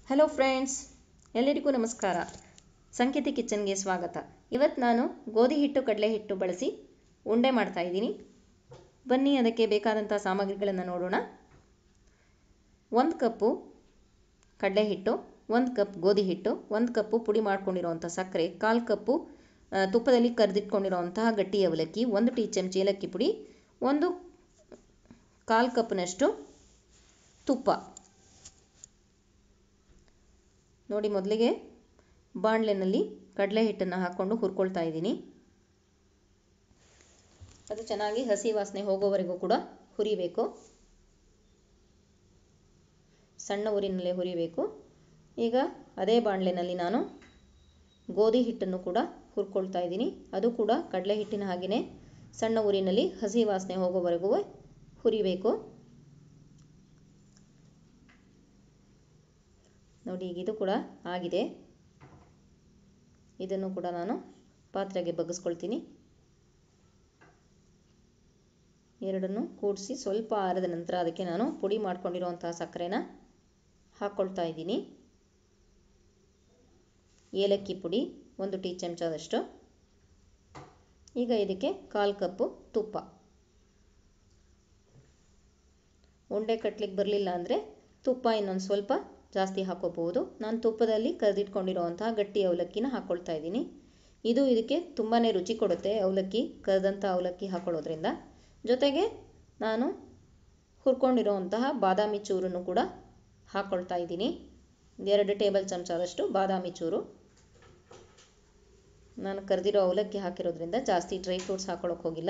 hello friends ಎಲ್ಲರಿಗೂ ನಮಸ್ಕಾರ ಸಂಕೇತಿ ಕಿಚನ್ಗೆ ಸ್ವಾಗತ ಇವತ್ತು ನಾನು ಗೋಧಿ ಹಿಟ್ಟು ಕಡಲೆ ಹಿಟ್ಟು ಬಳಸಿ ಉಂಡೆ ಮಾಡ್ತಾ ಇದ್ದೀನಿ ಬನ್ನಿ ಅದಕ್ಕೆ ಬೇಕಾದಂಥ ಸಾಮಗ್ರಿಗಳನ್ನು ನೋಡೋಣ ಒಂದು ಕಪ್ಪು ಕಡಲೆ ಹಿಟ್ಟು ಒಂದು ಕಪ್ ಗೋಧಿ ಹಿಟ್ಟು ಒಂದು ಕಪ್ಪು ಪುಡಿ ಮಾಡ್ಕೊಂಡಿರೋವಂಥ ಸಕ್ಕರೆ ಕಾಲು ಕಪ್ಪು ಆ, ತುಪ್ಪದಲ್ಲಿ ಕರೆದಿಟ್ಕೊಂಡಿರೋವಂತಹ ಗಟ್ಟಿ ಅವಲಕ್ಕಿ ಒಂದು ಟೀ ಚಮಚ ಏಲಕ್ಕಿ ಪುಡಿ ಒಂದು ಕಾಲು ಕಪ್ನಷ್ಟು ತುಪ್ಪ ನೋಡಿ ಮೊದಲಿಗೆ ಬಾಣಲೆನಲ್ಲಿ ಕಡಲೆ ಹಿಟ್ಟನ್ನು ಹಾಕ್ಕೊಂಡು ಹುರ್ಕೊಳ್ತಾ ಇದ್ದೀನಿ ಅದು ಚೆನ್ನಾಗಿ ಹಸಿ ವಾಸನೆ ಹೋಗೋವರೆಗೂ ಕೂಡ ಹುರಿಬೇಕು ಸಣ್ಣ ಊರಿನಲ್ಲೇ ಹುರಿಬೇಕು ಈಗ ಅದೇ ಬಾಣಲೆನಲ್ಲಿ ನಾನು ಗೋಧಿ ಹಿಟ್ಟನ್ನು ಕೂಡ ಹುರ್ಕೊಳ್ತಾ ಇದ್ದೀನಿ ಅದು ಕೂಡ ಕಡಲೆ ಹಿಟ್ಟಿನ ಹಾಗೆಯೇ ಸಣ್ಣ ಊರಿನಲ್ಲಿ ಹಸಿ ವಾಸನೆ ಹೋಗೋವರೆಗೂ ಹುರಿಬೇಕು ನೋಡಿ ಈಗ ಇದು ಕೂಡ ಆಗಿದೆ ಇದನ್ನು ಕೂಡ ನಾನು ಪಾತ್ರೆಗೆ ಬಗ್ಗಿಸ್ಕೊಳ್ತೀನಿ ಎರಡನ್ನು ಕೂಡಿಸಿ ಸ್ವಲ್ಪ ಆರಿದ ನಂತರ ಅದಕ್ಕೆ ನಾನು ಪುಡಿ ಮಾಡ್ಕೊಂಡಿರುವಂತಹ ಸಕ್ಕರೆನ ಹಾಕ್ಕೊಳ್ತಾ ಇದ್ದೀನಿ ಏಲಕ್ಕಿ ಪುಡಿ ಒಂದು ಟೀ ಚಮಚದಷ್ಟು ಈಗ ಇದಕ್ಕೆ ಕಾಲು ಕಪ್ಪು ತುಪ್ಪ ಉಂಡೆ ಕಟ್ಲಿಕ್ಕೆ ಬರಲಿಲ್ಲ ಅಂದರೆ ತುಪ್ಪ ಇನ್ನೊಂದು ಸ್ವಲ್ಪ ಜಾಸ್ತಿ ಹಾಕೋಬಹುದು ನಾನು ತುಪ್ಪದಲ್ಲಿ ಕರೆದಿಟ್ಕೊಂಡಿರುವಂತಹ ಗಟ್ಟಿ ಅವಲಕ್ಕಿನ ಹಾಕ್ಕೊಳ್ತಾ ಇದ್ದೀನಿ ಇದು ಇದಕ್ಕೆ ತುಂಬಾ ರುಚಿ ಕೊಡುತ್ತೆ ಅವಲಕ್ಕಿ ಕರೆದಂಥ ಅವಲಕ್ಕಿ ಹಾಕೊಳ್ಳೋದ್ರಿಂದ ಜೊತೆಗೆ ನಾನು ಹುರ್ಕೊಂಡಿರುವಂತಹ ಬಾದಾಮಿ ಚೂರನ್ನು ಕೂಡ ಹಾಕ್ಕೊಳ್ತಾ ಇದ್ದೀನಿ ಎರಡು ಟೇಬಲ್ ಚಮಚದಷ್ಟು ಬಾದಾಮಿ ಚೂರು ನಾನು ಕರೆದಿರೋ ಅವಲಕ್ಕಿ ಹಾಕಿರೋದ್ರಿಂದ ಜಾಸ್ತಿ ಡ್ರೈ ಫ್ರೂಟ್ಸ್ ಹಾಕೊಳ್ಳೋಕೆ ಹೋಗಿಲ್ಲ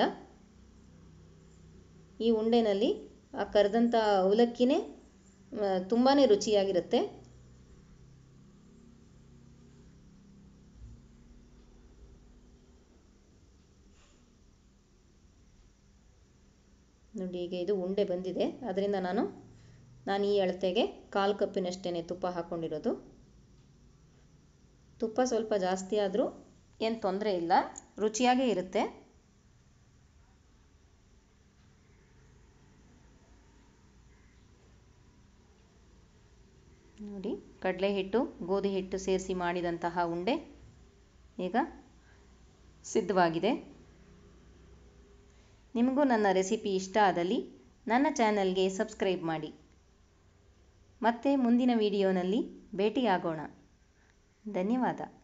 ಈ ಉಂಡೆನಲ್ಲಿ ಆ ಕರೆದಂಥ ಅವಲಕ್ಕಿನೇ ತುಂಬಾ ರುಚಿಯಾಗಿರುತ್ತೆ ನೋಡಿ ಈಗ ಇದು ಉಂಡೆ ಬಂದಿದೆ ಅದರಿಂದ ನಾನು ನಾನು ಈ ಅಳತೆಗೆ ಕಾಲು ಕಪ್ಪಿನಷ್ಟೇ ತುಪ್ಪ ಹಾಕ್ಕೊಂಡಿರೋದು ತುಪ್ಪ ಸ್ವಲ್ಪ ಜಾಸ್ತಿ ಆದರೂ ಏನು ತೊಂದರೆ ಇಲ್ಲ ರುಚಿಯಾಗೇ ಇರುತ್ತೆ ನೋಡಿ ಕಡಲೆ ಹಿಟ್ಟು ಗೋಧಿ ಹಿಟ್ಟು ಸೇರಿಸಿ ಮಾಡಿದಂತಹ ಉಂಡೆ ಈಗ ಸಿದ್ಧವಾಗಿದೆ ನಿಮಗೂ ನನ್ನ ರೆಸಿಪಿ ಇಷ್ಟ ಆದಲ್ಲಿ ನನ್ನ ಚಾನಲ್ಗೆ ಸಬ್ಸ್ಕ್ರೈಬ್ ಮಾಡಿ ಮತ್ತೆ ಮುಂದಿನ ವಿಡಿಯೋನಲ್ಲಿ ಭೇಟಿಯಾಗೋಣ ಧನ್ಯವಾದ